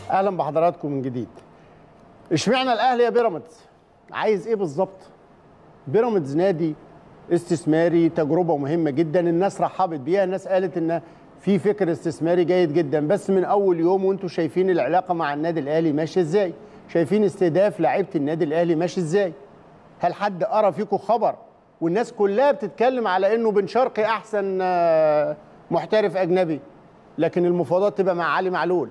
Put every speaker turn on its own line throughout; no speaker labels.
اهلا بحضراتكم من جديد اشمعنى الاهلي يا بيراميدز عايز ايه بالظبط بيراميدز نادي استثماري تجربه مهمه جدا الناس رحبت بيها الناس قالت ان في فكر استثماري جيد جدا بس من اول يوم وانتم شايفين العلاقه مع النادي الاهلي ماشيه ازاي شايفين استهداف لعيبه النادي الاهلي ماشي ازاي هل حد قرا فيكم خبر والناس كلها بتتكلم على انه بن شرقي احسن آه، محترف اجنبي لكن المفاوضات تبقى مع علي معلول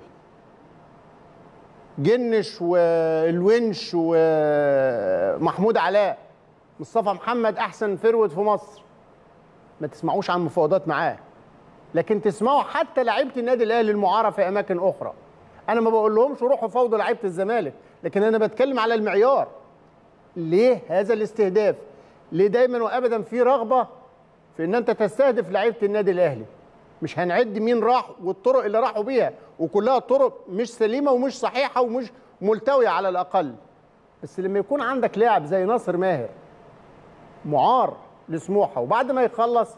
جنش والونش ومحمود علاء مصطفى محمد احسن فروت في مصر ما تسمعوش عن مفاوضات معاه لكن تسمعوا حتى لعيبه النادي الاهلي المعاره في اماكن اخرى انا ما بقول لهمش روحوا فوضوا لعيبه الزمالك لكن انا بتكلم على المعيار ليه هذا الاستهداف ليه دايما وابدا في رغبه في ان انت تستهدف لعيبه النادي الاهلي مش هنعد مين راح والطرق اللي راحوا بيها وكلها طرق مش سليمه ومش صحيحه ومش ملتويه على الاقل بس لما يكون عندك لاعب زي ناصر ماهر معار لسموحه وبعد ما يخلص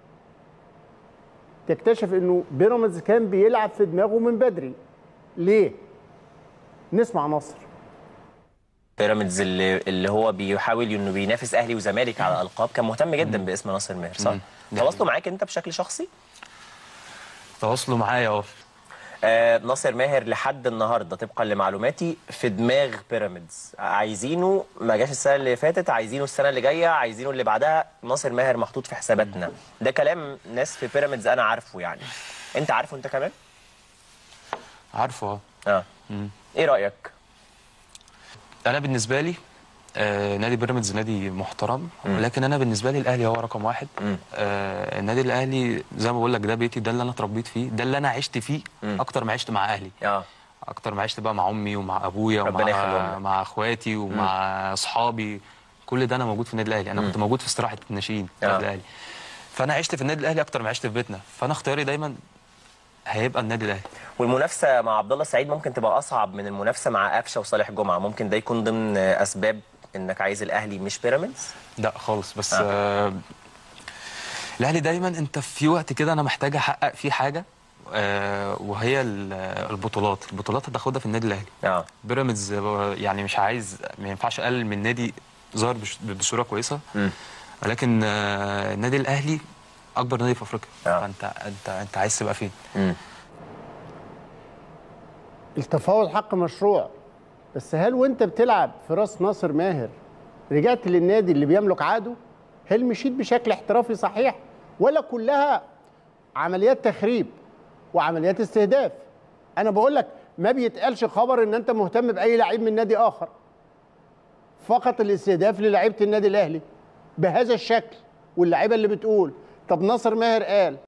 تكتشف انه بيراميدز كان بيلعب في دماغه من بدري ليه نسمع نصر
بيراميدز اللي اللي هو بيحاول انه بينافس اهلي وزمالك على الالقاب كان مهتم جدا باسم ناصر ماهر صح؟
دي
تواصلوا معاك انت بشكل شخصي؟
تواصلوا معايا اه
آه ناصر ماهر لحد النهارده طبقا لمعلوماتي في دماغ بيراميدز عايزينه ما جاش السنه اللي فاتت عايزينه السنه اللي جايه عايزينه اللي بعدها ناصر ماهر محطوط في حساباتنا ده كلام ناس في بيراميدز انا عارفه يعني انت عارفه انت كمان؟
عارفه اه
اه ايه رايك؟
انا بالنسبه لي آه نادي بيراميدز نادي محترم لكن انا بالنسبه لي الاهلي هو رقم واحد آه النادي الاهلي زي ما بقول لك ده بيتي ده اللي انا اتربيت فيه ده اللي انا عشت فيه اكتر ما عشت مع اهلي
اه
اكتر ما عشت بقى مع امي ومع ابويا
ربنا يخليهم
ومع
لك.
مع اخواتي ومع اصحابي كل ده انا موجود في النادي الاهلي انا كنت موجود في استراحه الناشئين في
آه.
النادي الاهلي فانا عشت في النادي الاهلي اكتر ما عشت في بيتنا فانا اختياري دايما هيبقى النادي الاهلي
والمنافسه مع عبد الله السعيد ممكن تبقى اصعب من المنافسه مع قفشه وصالح جمعه ممكن ده يكون ضمن اسباب انك عايز الاهلي مش بيراميدز
لا خالص بس
آه.
آه. الاهلي دايما انت في وقت كده انا محتاج احقق فيه حاجه آه وهي ال- البطولات البطولات هتاخدها في النادي الاهلي
اه
بيراميدز آه، يعني مش عايز ما ينفعش اقلل من نادي ظهر بش- بصوره كويسه
مم.
ولكن آه النادي الاهلي اكبر نادي في افريقيا
آه.
فانت انت انت عايز تبقى فين
مم.
التفاوض حق مشروع بس هل وانت بتلعب في راس ناصر ماهر رجعت للنادي اللي بيملك عاده هل مشيت بشكل احترافي صحيح ولا كلها عمليات تخريب وعمليات استهداف انا بقول لك ما بيتقالش خبر ان انت مهتم باي لعيب من نادي اخر فقط الاستهداف للعيبه النادي الاهلي بهذا الشكل واللعيبه اللي بتقول طب ناصر ماهر قال